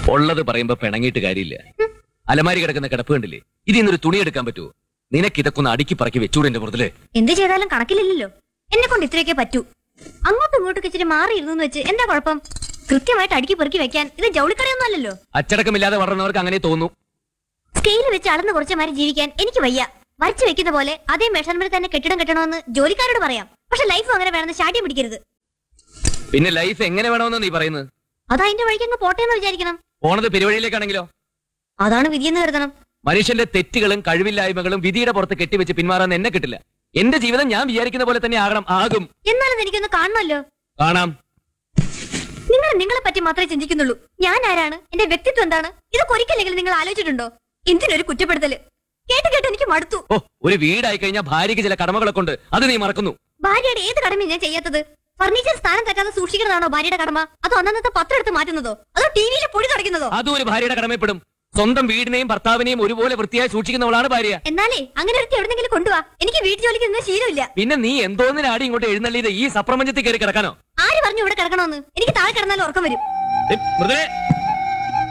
ഉള്ളത് പറയുമ്പോ പിണങ്ങിയിട്ട് കാര്യമില്ല അലമാരി കിടക്കുന്ന കിടപ്പ് കണ്ടില്ലേ ഇതിൽ നിന്നൊരു തുണി എടുക്കാൻ പറ്റുമോ നിനക്ക് ഇതൊക്കെ ഒന്ന് അടുക്കി പറക്കി വെച്ചൂടെ എന്റെ മുതലേ എന്ത് ചെയ്താലും കണക്കിലില്ലല്ലോ എന്നെ കൊണ്ട് ഇത്രയൊക്കെ പറ്റൂ അങ്ങോട്ടും ഇങ്ങോട്ടും ഇച്ചിരി മാറിയിരുന്നു വെച്ച് എന്താ കുഴപ്പം കൃത്യമായിട്ട് അടുക്കി പെറുക്കി വെക്കാൻ ഇത് ജൗളിക്കടയൊന്നും അല്ലല്ലോ അച്ചടക്കമില്ലാതെ വളർന്നവർക്ക് അങ്ങനെ തോന്നും സ്കെയിൽ വെച്ച് അളന്ന് കുറച്ച മാതിരി ജീവിക്കാൻ എനിക്ക് വയ്യ വരച്ചു വെക്കുന്ന പോലെ അതേ മെഷർമെന്റ് തന്നെ കെട്ടിടം കെട്ടണമെന്ന് ജോലിക്കാരോട് പറയാം പക്ഷെ ലൈഫ് അങ്ങനെ വേണമെന്ന് ശാഠ്യം പിടിക്കരുത് പിന്നെ ലൈഫ് എങ്ങനെ വേണമെന്ന് നീ പറയുന്നത് അത് അതിന്റെ വഴിക്ക് അങ്ങ് പോട്ടെ എന്ന് വിചാരിക്കണം പോണത് പെരുവഴിയിലേക്കാണെങ്കിലോ അതാണ് വിധിയെന്ന് കരുതണം മനുഷ്യന്റെ തെറ്റുകളും കഴിവില്ലായ്മകളും വിധിയുടെ പുറത്ത് കെട്ടിവെച്ച് പിന്മാറാൻ എന്നെ കിട്ടില്ല എന്റെ ജീവിതം ഞാൻ വിചാരിക്കുന്ന പോലെ തന്നെ ആകണം ആകും എന്നാലും എനിക്കൊന്ന് കാണണമല്ലോ കാണാം നിങ്ങൾ നിങ്ങളെ പറ്റി മാത്രമേ ചിന്തിക്കുന്നുള്ളൂ ഞാൻ ആരാണ് എന്റെ വ്യക്തിത്വം എന്താണ് ഇതൊക്കെ ഒരിക്കലെങ്കിലും നിങ്ങൾ ആലോചിച്ചിട്ടുണ്ടോ എന്തിനൊരു കുറ്റപ്പെടുത്തല് കേട്ട് കേട്ട് എനിക്ക് മടുത്തു ഓ ഒരു വീടായി കഴിഞ്ഞാൽ ഭാര്യയ്ക്ക് ചില കടമകളൊക്കെ ഉണ്ട് അത് നീ മറക്കുന്നു ഭാര്യയുടെ ഏത് കടമയും ഞാൻ ചെയ്യാത്തത് ഫർണിച്ചർ സ്ഥാനം തെറ്റാതെ സൂക്ഷിക്കുന്നതാണോ ഭാര്യയുടെ കടമ അതോ അന്നന്നത്തെ പത്രം എടുത്ത് മാറ്റുന്നതോ അതോ ടിവിയിലെ പൊടി തുടയ്ക്കുന്നതോ അതും ഒരു ഭാര്യയുടെ കടമയപ്പെടും സ്വന്തം വീടിനെയും ഭർത്താവിനെയും ഒരുപോലെ വൃത്തിയായി സൂക്ഷിക്കുന്നവളാണ് ഭാര്യ എന്നാലേ അങ്ങനെ ഒരുത്തി എവിടെന്നെങ്കിലും കൊണ്ടുവാ എനിക്ക് വീട്ടു ജോലിക്ക് നിന്ന ശീലമില്ല പിന്നെ നീ എന്തോന്നിനാടി ഇങ്ങോട്ട് എഴുന്നള്ളിയത് ഈ സപ്രപഞ്ചത്തിൽ കയറി കിടക്കാനോ ആര് പറഞ്ഞു ഇവിടെ കിടക്കണമെന്ന് എനിക്ക് താഴെ കിടന്നാൽ ഉറക്കം വരും ഏ, മൃദുലേ